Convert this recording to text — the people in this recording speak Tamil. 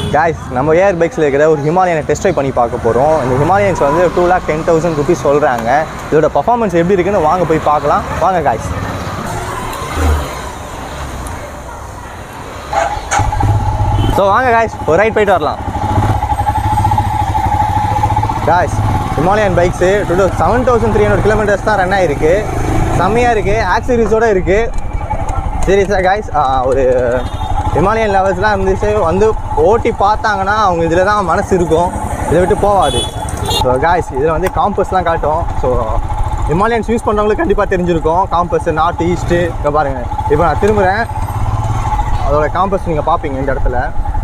guys நம்ம ஏர் பைக்ஸில் இருக்கிற ஒரு ஹிமாலயனை டெஸ்ட் ட்ரைவ் பண்ணி பார்க்க போகிறோம் இந்த ஹிமாலயன்ஸ் வந்து two lakh ten thousand rupees சொல்கிறாங்க இதோட பர்ஃபார்மன்ஸ் எப்படி இருக்குன்னு வாங்க போய் பார்க்கலாம் வாங்க guys ஸோ வாங்க guys ஒரு ரைட் போயிட்டு வரலாம் guys Himalayan bikes two seven thousand three hundred kilometres தான் ரன் ஆகிருக்கு செம்மையாக இருக்குது ஆக்சரிஸோடு இருக்குது சீரியஸாக காய்ஸ் ஒரு ஹிமாலயன் லெவல்ஸ்லாம் இருந்துச்சு வந்து ஓட்டி பார்த்தாங்கன்னா அவங்க இதில் தான் மனசு இருக்கும் இதை விட்டு போகாது ஸோ காய்ஸ் இதில் வந்து காம்பஸ்லாம் காட்டும் ஸோ ஹிமாலயன்ஸ் யூஸ் பண்ணுறவங்களுக்கு கண்டிப்பாக தெரிஞ்சிருக்கும் காம்பஸ் நார்த் ஈஸ்ட்டு இங்கே பாருங்கள் இப்போ நான் திரும்புகிறேன் அதோட காம்பஸ் நீங்கள் பார்ப்பீங்க இந்த இடத்துல